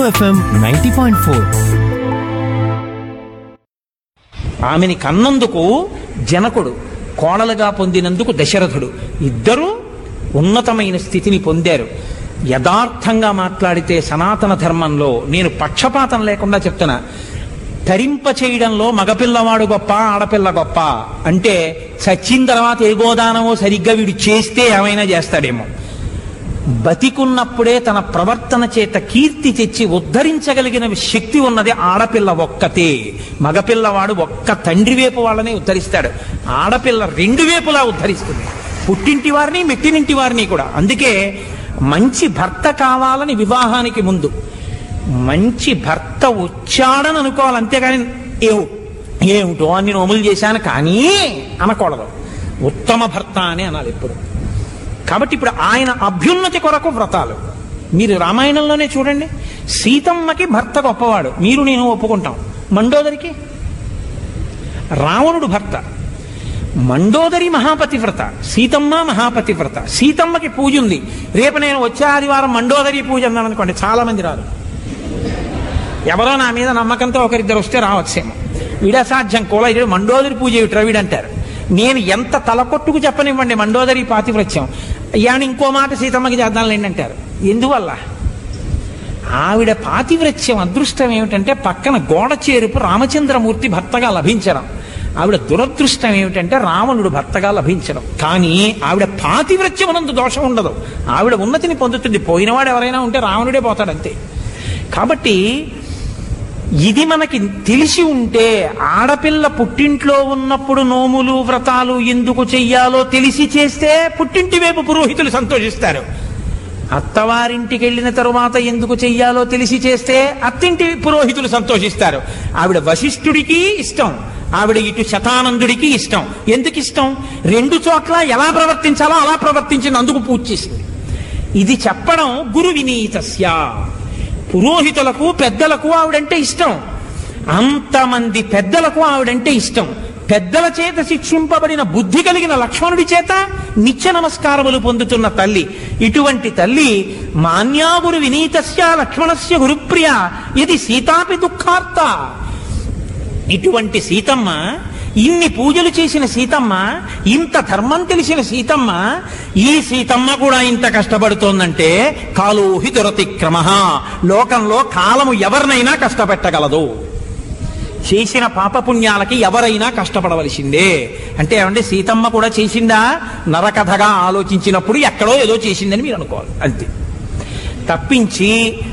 FM ninety point four ఆమెని కన్నందుకు జనకుడు కోడలుగా పొందినందుకు దశరథుడు ఇద్దరూ ఉన్నతమైన స్థితిని పొందారు యథార్థంగా మాట్లాడితే సనాతన ధర్మంలో నేను పక్షపాతం లేకుండా చెప్తున్నా తరింప చేయడంలో మగపిల్లవాడు గొప్ప ఆడపిల్ల గొప్ప అంటే చచ్చిన తర్వాత ఏ గోదానమో సరిగ్గా వీడు చేస్తే ఏమైనా చేస్తాడేమో బతికున్నప్పుడే తన ప్రవర్తన చేత కీర్తి తెచ్చి ఉద్ధరించగలిగిన శక్తి ఉన్నది ఆడపిల్ల ఒక్కతే మగపిల్లవాడు ఒక్క తండ్రి వైపు వాళ్ళనే ఉద్ధరిస్తాడు ఆడపిల్ల రెండు వైపులా ఉద్ధరిస్తుంది పుట్టింటి వారిని మెట్టినింటి వారిని కూడా అందుకే మంచి భర్త కావాలని వివాహానికి ముందు మంచి భర్త వచ్చాడని అనుకోవాలి అంతేగాని ఏవు ఏమిటో అని నోములు చేశాను కానీ అనకూడదు ఉత్తమ భర్త అని అనాలి ఎప్పుడు కాబట్టి ఇప్పుడు ఆయన అభ్యున్నతి కొరకు వ్రతాలు మీరు రామాయణంలోనే చూడండి సీతమ్మకి భర్త గొప్పవాడు మీరు నేను ఒప్పుకుంటాం మండోదరికి రావణుడు భర్త మండోదరి మహాపతివ్రత సీతమ్మ మహాపతివ్రత సీతమ్మకి పూజ ఉంది రేపు నేను వచ్చే ఆదివారం మండోదరి పూజ అన్నాను అనుకోండి చాలా మంది రారు ఎవరో నా మీద నమ్మకంతో ఒకరిద్దరు వస్తే రావచ్చేమో వీడసాధ్యం కూడా ఇది మండోదరి పూజ ఏమిట్రా వీడంటారు నేను ఎంత తలకొట్టుకు చెప్పనివ్వండి మండోదరి పాతివ్రత్యం అయ్యాని ఇంకో మాట సీతమ్మకి చేద్దాంలేండి అంటారు ఎందువల్ల ఆవిడ పాతివ్రత్యం అదృష్టం ఏమిటంటే పక్కన గోడ చేరుపు రామచంద్రమూర్తి భర్తగా లభించడం ఆవిడ దురదృష్టం ఏమిటంటే రావణుడు భర్తగా లభించడం కానీ ఆవిడ పాతివ్రత్యమునందు దోషం ఉండదు ఆవిడ ఉన్నతిని పొందుతుంది పోయినవాడు ఎవరైనా ఉంటే రావణుడే పోతాడు అంతే కాబట్టి ఇది మనకి తెలిసి ఉంటే ఆడపిల్ల పుట్టింట్లో ఉన్నప్పుడు నోములు వ్రతాలు ఎందుకు చెయ్యాలో తెలిసి చేస్తే పుట్టింటి వైపు పురోహితులు సంతోషిస్తారు అత్తవారింటికి వెళ్ళిన తరువాత ఎందుకు చెయ్యాలో తెలిసి చేస్తే అత్తింటి పురోహితులు సంతోషిస్తారు ఆవిడ వశిష్ఠుడికి ఇష్టం ఆవిడ ఇటు శతానందుడికి ఇష్టం ఎందుకు ఇష్టం రెండు చోట్ల ఎలా ప్రవర్తించాలో అలా ప్రవర్తించింది అందుకు పూజ చేసింది ఇది చెప్పడం గురు వినీతస్య పురోహితులకు పెద్దలకు ఆవిడంటే ఇష్టం అంతమంది పెద్దలకు ఆవిడంటే ఇష్టం పెద్దల చేత శిక్షింపబడిన బుద్ధి కలిగిన లక్ష్మణుడి చేత నిత్య నమస్కారములు పొందుతున్న తల్లి ఇటువంటి తల్లి మాన్యాగురు వినీతస్య లక్ష్మణస్య గురుప్రియ ఇది సీతాపి దుఃఖార్త ఇటువంటి సీతమ్మ ఇన్ని పూజలు చేసిన సీతమ్మ ఇంత ధర్మం తెలిసిన సీతమ్మ ఈ సీతమ్మ కూడా ఇంత కష్టపడుతోందంటే కాలోహి దురతిక్రమ లోకంలో కాలము ఎవరినైనా కష్టపెట్టగలదు చేసిన పాపపుణ్యాలకి ఎవరైనా కష్టపడవలసిందే అంటే ఏమంటే సీతమ్మ కూడా చేసిందా నరకథగా ఆలోచించినప్పుడు ఎక్కడో ఏదో చేసిందని మీరు అనుకోవాలి అంతే తప్పించి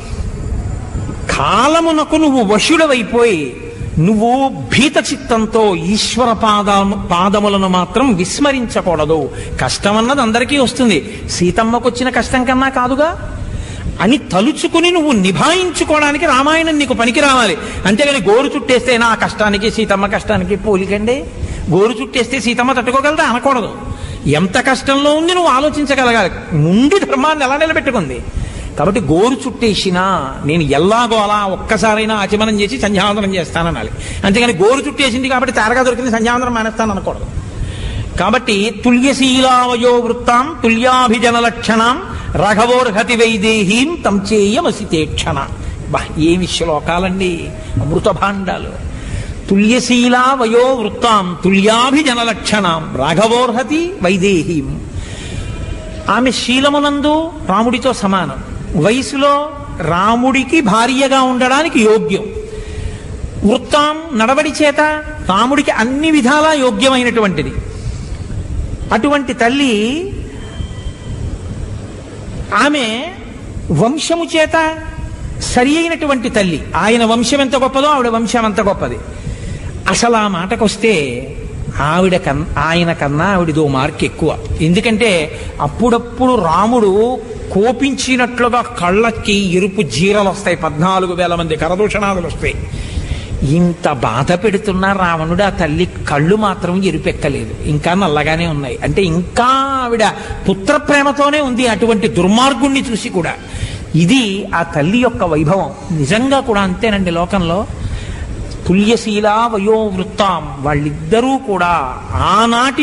కాలమునకు నువ్వు వశుడవైపోయి నువ్వు భీత చిత్తంతో ఈశ్వర పాదము పాదములను మాత్రం విస్మరించకూడదు కష్టం అన్నది అందరికీ వస్తుంది సీతమ్మకు వచ్చిన కష్టం కన్నా కాదుగా అని తలుచుకుని నువ్వు నిభాయించుకోవడానికి రామాయణం నీకు పనికి రావాలి అంతేగాని గోరు చుట్టేస్తే నా కష్టానికి సీతమ్మ కష్టానికి పోలికండి గోరు చుట్టేస్తే సీతమ్మ తట్టుకోగలదా అనకూడదు ఎంత కష్టంలో ఉంది నువ్వు ఆలోచించగలగాలి ముందు ధర్మాన్ని ఎలా నిలబెట్టుకుంది కాబట్టి గోరు చుట్టేసినా నేను ఎల్లాగో అలా ఒక్కసారైనా ఆచమనం చేసి సంధ్యావందనం చేస్తాననాలి అంతేగాని గోరు చుట్టేసింది కాబట్టి తేరగా దొరికింది సంధ్యావందనం మానేస్తాను అనకూడదు కాబట్టి తుల్యశీలావయో వృత్తాం తుల్యాభిజన లక్షణం రఘవోర్హతి వైదేహీం తం చేయమసితేక్షణ బా ఏమి శ్లోకాలండి అమృత భాండాలు తుల్యశీలా వయో వృత్తాం తుల్యాభిజన లక్షణం రాఘవోర్హతి వైదేహీం ఆమె శీలమునందు రాముడితో సమానం వయసులో రాముడికి భార్యగా ఉండడానికి యోగ్యం వృత్తాం నడవడి చేత రాముడికి అన్ని విధాలా యోగ్యమైనటువంటిది అటువంటి తల్లి ఆమె వంశము చేత సరి అయినటువంటి తల్లి ఆయన వంశం ఎంత గొప్పదో ఆవిడ వంశం అంత గొప్పది అసలు ఆ మాటకొస్తే ఆవిడ కన్ ఆయన కన్నా ఆవిడదో మార్క్ ఎక్కువ ఎందుకంటే అప్పుడప్పుడు రాముడు కోపించినట్లుగా కళ్ళకి ఎరుపు జీరలు వస్తాయి పద్నాలుగు వేల మంది కరదూషణాదులు వస్తాయి ఇంత బాధ పెడుతున్న రావణుడు ఆ తల్లి కళ్ళు మాత్రం ఎరుపెక్కలేదు ఇంకా నల్లగానే ఉన్నాయి అంటే ఇంకా ఆవిడ పుత్ర ప్రేమతోనే ఉంది అటువంటి దుర్మార్గుణ్ణి చూసి కూడా ఇది ఆ తల్లి యొక్క వైభవం నిజంగా కూడా అంతేనండి లోకంలో తుల్యశీల వయోవృత్తాం వాళ్ళిద్దరూ కూడా ఆనాటి